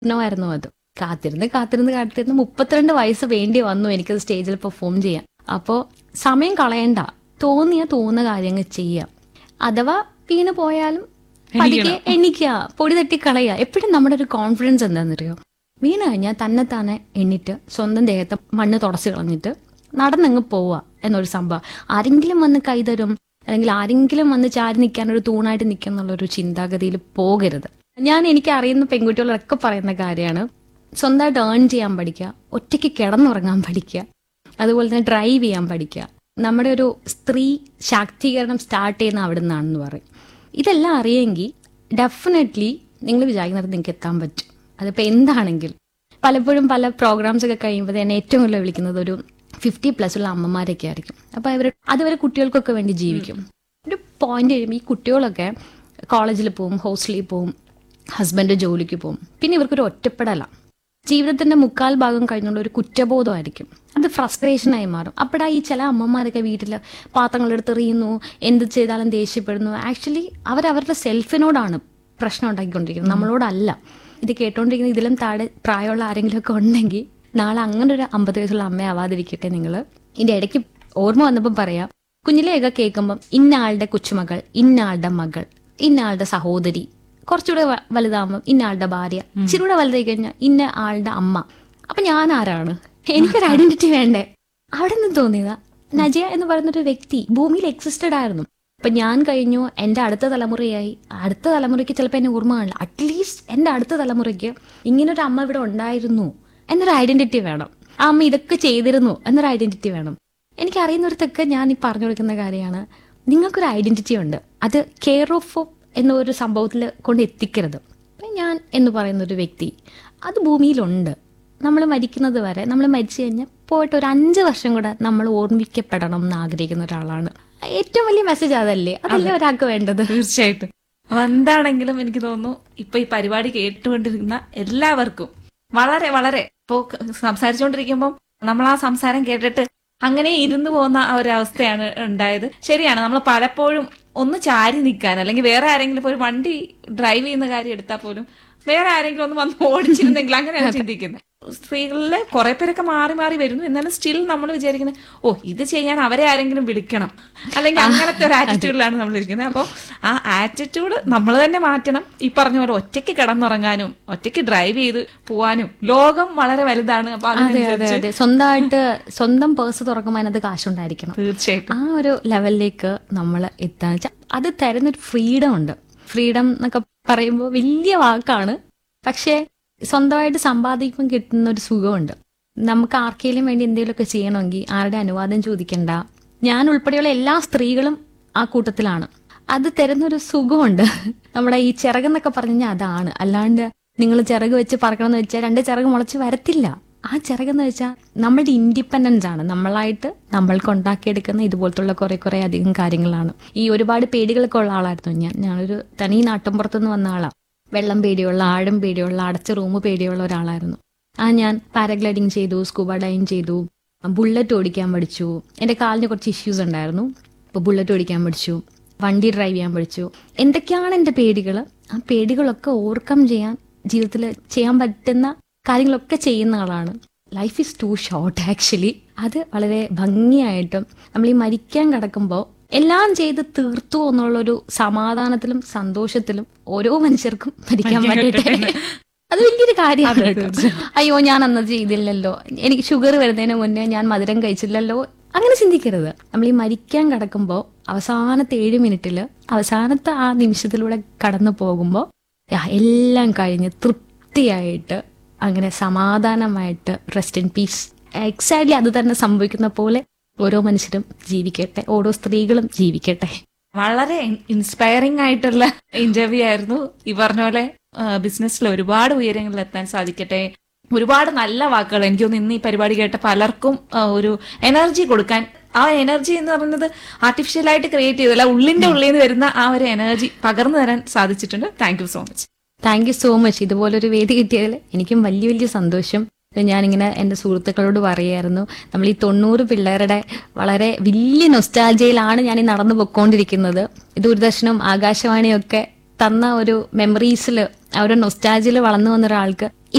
സ്വപ്നമായിരുന്നു അത് കാത്തിരുന്ന് കാത്തിരുന്ന് കാത്തിരുന്ന് മുപ്പത്തിരണ്ട് വയസ്സ് വേണ്ടി വന്നു എനിക്കത് സ്റ്റേജിൽ പെർഫോം ചെയ്യാൻ അപ്പോൾ സമയം കളയണ്ട തോന്നിയ തോന്നുന്ന കാര്യങ്ങൾ ചെയ്യാം അഥവാ വീണ് പോയാലും പതുക്കെ എണ്ണിക്കുക പൊടി തട്ടി കളയുക എപ്പോഴും നമ്മുടെ ഒരു കോൺഫിഡൻസ് എന്താണെന്നറിയോ വീണ് കഴിഞ്ഞാൽ തന്നെ തന്നെ എണ്ണിട്ട് സ്വന്തം ദേഹത്തെ മണ്ണ് തുടച്ച് കളഞ്ഞിട്ട് നടന്നങ്ങ് പോവുക എന്നൊരു സംഭവം ആരെങ്കിലും വന്ന് കൈതരും അല്ലെങ്കിൽ ആരെങ്കിലും വന്ന് ചാരി നിൽക്കാൻ ഒരു തൂണായിട്ട് നിൽക്കുക എന്നുള്ളൊരു ചിന്താഗതിയിൽ പോകരുത് ഞാൻ എനിക്ക് അറിയുന്ന പെൺകുട്ടികളൊക്കെ പറയുന്ന കാര്യമാണ് സ്വന്തമായിട്ട് ഏൺ ചെയ്യാൻ പഠിക്കുക ഒറ്റയ്ക്ക് കിടന്നുറങ്ങാൻ പഠിക്കുക അതുപോലെ തന്നെ ഡ്രൈവ് ചെയ്യാൻ പഠിക്കുക നമ്മുടെ ഒരു സ്ത്രീ ശാക്തീകരണം സ്റ്റാർട്ട് ചെയ്യുന്ന അവിടെ നിന്നാണെന്ന് പറയും ഇതെല്ലാം അറിയെങ്കിൽ ഡെഫിനറ്റ്ലി നിങ്ങൾ വിചാരിക്കുന്നിടത്ത് നിങ്ങൾക്ക് എത്താൻ പറ്റും അതിപ്പോൾ എന്താണെങ്കിലും പലപ്പോഴും പല പ്രോഗ്രാംസ് ഒക്കെ കഴിയുമ്പോൾ എന്നെ ഏറ്റവും കൂടുതൽ വിളിക്കുന്നത് ഒരു ഫിഫ്റ്റി പ്ലസ് ഉള്ള അമ്മമാരൊക്കെ ആയിരിക്കും അപ്പോൾ അവർ അതുവരെ കുട്ടികൾക്കൊക്കെ വേണ്ടി ജീവിക്കും ഒരു പോയിന്റ് കഴിയുമ്പോൾ ഈ കുട്ടികളൊക്കെ കോളേജിൽ പോവും ഹോസ്റ്റലിൽ പോവും ഹസ്ബൻഡ് ജോലിക്ക് പോവും പിന്നെ ഇവർക്കൊരു ഒറ്റപ്പെടലാണ് ജീവിതത്തിന്റെ മുക്കാൽ ഭാഗം കഴിഞ്ഞുള്ള ഒരു കുറ്റബോധമായിരിക്കും അത് ഫ്രസ്ട്രേഷനായി മാറും അപ്പോഴാ ഈ ചില അമ്മമാരൊക്കെ വീട്ടിൽ പാത്രങ്ങളെടുത്ത് എറിയുന്നു എന്ത് ചെയ്താലും ദേഷ്യപ്പെടുന്നു ആക്ച്വലി അവരവരുടെ സെൽഫിനോടാണ് പ്രശ്നം ഉണ്ടാക്കിക്കൊണ്ടിരിക്കുന്നത് നമ്മളോടല്ല ഇത് കേട്ടോണ്ടിരിക്കുന്ന ഇതിലും താഴെ പ്രായമുള്ള ആരെങ്കിലും ഒക്കെ ഉണ്ടെങ്കിൽ നാളെ അങ്ങനെ ഒരു അമ്പത് വയസ്സുള്ള അമ്മയാവാതിരിക്കട്ടെ നിങ്ങൾ ഇതിന്റെ ഇടയ്ക്ക് ഓർമ്മ വന്നപ്പോൾ പറയാം കുഞ്ഞിലെയൊക്കെ കേൾക്കുമ്പം ഇന്ന ആളുടെ കൊച്ചുമകൾ ഇന്ന ആളുടെ മകൾ ഇന്ന ആളുടെ സഹോദരി കുറച്ചുകൂടെ വ- വലുതാകുമ്പോൾ ഇന്ന ആളുടെ ഭാര്യ ഇച്ചിരി കൂടെ വലുതായി കഴിഞ്ഞാൽ ഇന്ന ആളുടെ അമ്മ അപ്പൊ ഞാൻ ആരാണ് എനിക്കൊരു ഐഡന്റിറ്റി വേണ്ടേ അവിടെ നിന്ന് തോന്നിയതാ നജയ എന്ന് പറയുന്ന ഒരു വ്യക്തി ഭൂമിയിൽ എക്സിസ്റ്റഡ് ആയിരുന്നു അപ്പൊ ഞാൻ കഴിഞ്ഞു എന്റെ അടുത്ത തലമുറയായി അടുത്ത തലമുറയ്ക്ക് ചിലപ്പോൾ എന്നെ ഓർമ്മ കാണില്ല അറ്റ്ലീസ്റ്റ് എന്റെ അടുത്ത തലമുറയ്ക്ക് ഇങ്ങനൊരു അമ്മ ഇവിടെ ഉണ്ടായിരുന്നു എന്നൊരു ഐഡന്റിറ്റി വേണം ആ അമ്മ ഇതൊക്കെ ചെയ്തിരുന്നു എന്നൊരു ഐഡന്റിറ്റി വേണം എനിക്ക് അറിയുന്നിടത്തൊക്കെ ഞാൻ ഈ പറഞ്ഞു കൊടുക്കുന്ന കാര്യമാണ് നിങ്ങൾക്കൊരു ഐഡന്റിറ്റി ഉണ്ട് അത് കെയർ ഓഫ് എന്ന ഒരു സംഭവത്തിൽ കൊണ്ട് എത്തിക്കരുത് അപ്പൊ ഞാൻ എന്ന് പറയുന്ന ഒരു വ്യക്തി അത് ഭൂമിയിലുണ്ട് നമ്മൾ മരിക്കുന്നത് വരെ നമ്മൾ മരിച്ചു കഴിഞ്ഞാൽ പോയിട്ട് ഒരു അഞ്ച് വർഷം കൂടെ നമ്മൾ ഓർമ്മിക്കപ്പെടണം എന്ന് ആഗ്രഹിക്കുന്ന ഒരാളാണ് ഏറ്റവും വലിയ മെസ്സേജ് അതല്ലേ അതല്ലേ ഒരാൾക്ക് വേണ്ടത് തീർച്ചയായിട്ടും അപ്പൊ എന്താണെങ്കിലും എനിക്ക് തോന്നുന്നു ഇപ്പൊ ഈ പരിപാടി കേട്ടുകൊണ്ടിരിക്കുന്ന എല്ലാവർക്കും വളരെ വളരെ ഇപ്പോ സംസാരിച്ചുകൊണ്ടിരിക്കുമ്പോൾ നമ്മൾ ആ സംസാരം കേട്ടിട്ട് അങ്ങനെ ഇരുന്നു പോകുന്ന ആ ഒരു അവസ്ഥയാണ് ഉണ്ടായത് ശരിയാണ് നമ്മൾ പലപ്പോഴും ഒന്ന് ചാരി നിൽക്കാൻ അല്ലെങ്കിൽ വേറെ ആരെങ്കിലും ഇപ്പൊ ഒരു വണ്ടി ഡ്രൈവ് ചെയ്യുന്ന കാര്യം എടുത്താൽ പോലും വേറെ ആരെങ്കിലും ഒന്ന് വന്ന് ഓടിച്ചിരുന്നെങ്കിൽ അങ്ങനെയാണ് ചിന്തിക്കുന്നത് സ്ത്രീകളിലെ കുറെ പേരൊക്കെ മാറി മാറി വരുന്നു എന്നാലും സ്റ്റിൽ നമ്മൾ വിചാരിക്കുന്നത് ഓ ഇത് ചെയ്യാൻ അവരെ ആരെങ്കിലും വിളിക്കണം അല്ലെങ്കിൽ അങ്ങനത്തെ ഒരു ആറ്റിറ്റ്യൂഡിലാണ് നമ്മൾ ഇരിക്കുന്നത് അപ്പോൾ ആ ആറ്റിറ്റ്യൂഡ് നമ്മൾ തന്നെ മാറ്റണം ഈ പറഞ്ഞ പോലെ ഒറ്റയ്ക്ക് കിടന്നുറങ്ങാനും ഒറ്റയ്ക്ക് ഡ്രൈവ് ചെയ്ത് പോവാനും ലോകം വളരെ വലുതാണ് അപ്പൊ അതെ അതെ അതിനനുസരിച്ച് അതെ സ്വന്തമായിട്ട് സ്വന്തം പേഴ്സ് തുറക്കുമ്പോൾ അതിനകത്ത് കാശുണ്ടായിരിക്കണം തീർച്ചയായിട്ടും ആ ഒരു ലെവലിലേക്ക് നമ്മൾ എത്താന്ന് വെച്ചാൽ അത് തരുന്നൊരു ഫ്രീഡം ഉണ്ട് ഫ്രീഡം എന്നൊക്കെ പറയുമ്പോൾ വലിയ വാക്കാണ് പക്ഷേ സ്വന്തമായിട്ട് സമ്പാദിക്കുമ്പോൾ കിട്ടുന്ന ഒരു സുഖമുണ്ട് നമുക്ക് ആർക്കെങ്കിലും വേണ്ടി എന്തെങ്കിലുമൊക്കെ ചെയ്യണമെങ്കിൽ ആരുടെ അനുവാദം ചോദിക്കണ്ട ഞാൻ ഉൾപ്പെടെയുള്ള എല്ലാ സ്ത്രീകളും ആ കൂട്ടത്തിലാണ് അത് തരുന്നൊരു സുഖമുണ്ട് നമ്മുടെ ഈ ചിറകെന്നൊക്കെ പറഞ്ഞു കഴിഞ്ഞാൽ അതാണ് അല്ലാണ്ട് നിങ്ങൾ ചിറക് വെച്ച് പറക്കണം എന്ന് വെച്ചാൽ രണ്ട് ചിറക് മുളച്ച് വരത്തില്ല ആ ചിറകെന്ന് വെച്ചാൽ നമ്മളുടെ ഇൻഡിപെൻഡൻസ് ആണ് നമ്മളായിട്ട് നമ്മൾക്ക് ഉണ്ടാക്കിയെടുക്കുന്ന ഇതുപോലത്തുള്ള കുറെ കുറെ അധികം കാര്യങ്ങളാണ് ഈ ഒരുപാട് പേടികളൊക്കെ ഉള്ള ആളായിരുന്നു ഞാൻ ഞാനൊരു തനി നാട്ടിൻപുറത്തുനിന്ന് വന്ന ആളാണ് വെള്ളം പേടിയുള്ള ആഴം പേടിയുള്ള അടച്ച റൂം പേടിയുള്ള ഒരാളായിരുന്നു ആ ഞാൻ പാരഗ്ലൈഡിങ് ചെയ്തു സ്കൂബ ഡൈവിങ് ചെയ്തു ബുള്ളറ്റ് ഓടിക്കാൻ പഠിച്ചു എൻ്റെ കാലിന് കുറച്ച് ഇഷ്യൂസ് ഉണ്ടായിരുന്നു അപ്പോൾ ബുള്ളറ്റ് ഓടിക്കാൻ പഠിച്ചു വണ്ടി ഡ്രൈവ് ചെയ്യാൻ പഠിച്ചു എന്തൊക്കെയാണ് എൻ്റെ പേടികൾ ആ പേടികളൊക്കെ ഓവർകം ചെയ്യാൻ ജീവിതത്തിൽ ചെയ്യാൻ പറ്റുന്ന കാര്യങ്ങളൊക്കെ ചെയ്യുന്ന ആളാണ് life is too short actually അത് വളരെ ഭംഗിയായിട്ടും നമ്മൾ ഈ മരിക്കാൻ കിടക്കുമ്പോൾ എല്ലാം ചെയ്ത് തീർത്തു എന്നുള്ളൊരു സമാധാനത്തിലും സന്തോഷത്തിലും ഓരോ മനുഷ്യർക്കും മരിക്കാൻ പറ്റട്ടെ അത് വലിയൊരു കാര്യമാണ് കേട്ടോ. അയ്യോ ഞാൻ അന്നത് ചെയ്തില്ലല്ലോ എനിക്ക് ഷുഗർ വരുന്നതിന് മുന്നേ ഞാൻ മധുരം കഴിച്ചില്ലല്ലോ അങ്ങനെ ചിന്തിക്കരുത് നമ്മൾ ഈ മരിക്കാൻ കിടക്കുമ്പോൾ അവസാനത്തെ ഏഴ് മിനിറ്റില് അവസാനത്തെ ആ നിമിഷത്തിലൂടെ കടന്നു പോകുമ്പോൾ എല്ലാം കഴിഞ്ഞ് തൃപ്തിയായിട്ട് അങ്ങനെ സമാധാനമായിട്ട് റെസ്റ്റ് ഇൻ പീസ് എക്സാക്ട്ലി അത് തന്നെ സംഭവിക്കുന്ന പോലെ ഓരോ മനുഷ്യരും ജീവിക്കട്ടെ ഓരോ സ്ത്രീകളും ജീവിക്കട്ടെ വളരെ ഇൻസ്പയറിംഗ് ആയിട്ടുള്ള ഇന്റർവ്യൂ ആയിരുന്നു ഈ പറഞ്ഞ പോലെ ബിസിനസ്സിൽ ഒരുപാട് ഉയരങ്ങളിൽ എത്താൻ സാധിക്കട്ടെ ഒരുപാട് നല്ല വാക്കുകൾ എനിക്ക് തോന്നുന്നു ഇന്ന് ഈ പരിപാടി കേട്ട പലർക്കും ആ, ഒരു എനർജി കൊടുക്കാൻ ആ എനർജി എന്ന് പറയുന്നത് ആർട്ടിഫിഷ്യൽ ആയിട്ട് ക്രിയേറ്റ് ചെയ്തല്ല ഉള്ളിന്റെ ഉള്ളിൽ നിന്ന് വരുന്ന ആ ഒരു എനർജി പകർന്നു തരാൻ സാധിച്ചിട്ടുണ്ട് thank you so much thank you so much ഇതുപോലൊരു വേദി കിട്ടിയതിൽ എനിക്കും വലിയ വലിയ സന്തോഷം ഇത് ഞാനിങ്ങനെ എൻ്റെ സുഹൃത്തുക്കളോട് പറയായിരുന്നു നമ്മൾ ഈ തൊണ്ണൂറ് പിള്ളേരുടെ വളരെ വലിയ നൊസ്റ്റാൾജിയിലാണ് ഞാൻ ഈ നടന്നു പൊക്കോണ്ടിരിക്കുന്നത് ദൂരദർശനും ആകാശവാണിയും ഒക്കെ തന്ന ഒരു മെമ്മറീസിൽ ആ ഒരു നൊസ്റ്റാൾജിയിൽ വളർന്നു വന്ന ഒരാൾക്ക്